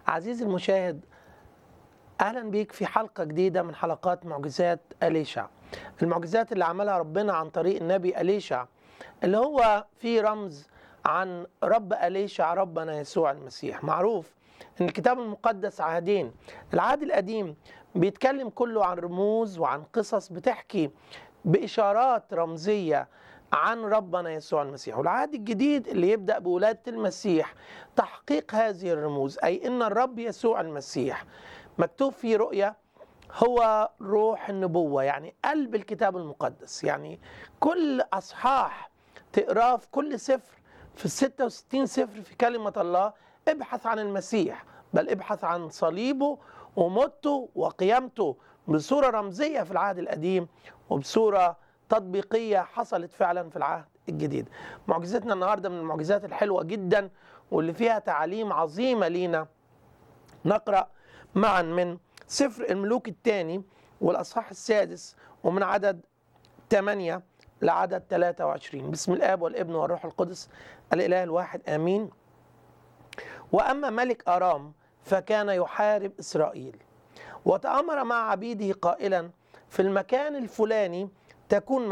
عزيزي المشاهد اهلا بيك في حلقه جديده من حلقات معجزات اليشع المعجزات اللي عملها ربنا عن طريق النبي اليشع اللي هو في رمز عن رب اليشع ربنا يسوع المسيح معروف ان الكتاب المقدس عهدين العهد القديم بيتكلم كله عن رموز وعن قصص بتحكي باشارات رمزيه عن ربنا يسوع المسيح والعهد الجديد اللي يبدا بولاده المسيح تحقيق هذه الرموز اي ان الرب يسوع المسيح مكتوب في رؤيا هو روح النبوه يعني قلب الكتاب المقدس يعني كل اصحاح تقراه في كل سفر في ال 66 سفر في كلمه الله ابحث عن المسيح بل ابحث عن صليبه وموته وقيامته بصوره رمزيه في العهد القديم وبصوره تطبيقيه حصلت فعلا في العهد الجديد. معجزتنا النهارده من المعجزات الحلوه جدا واللي فيها تعاليم عظيمه لينا. نقرا معا من سفر الملوك الثاني والاصحاح السادس ومن عدد 8 لعدد 23 بسم الاب والابن والروح القدس الاله الواحد امين. واما ملك ارام فكان يحارب اسرائيل وتامر مع عبيده قائلا في المكان الفلاني تكون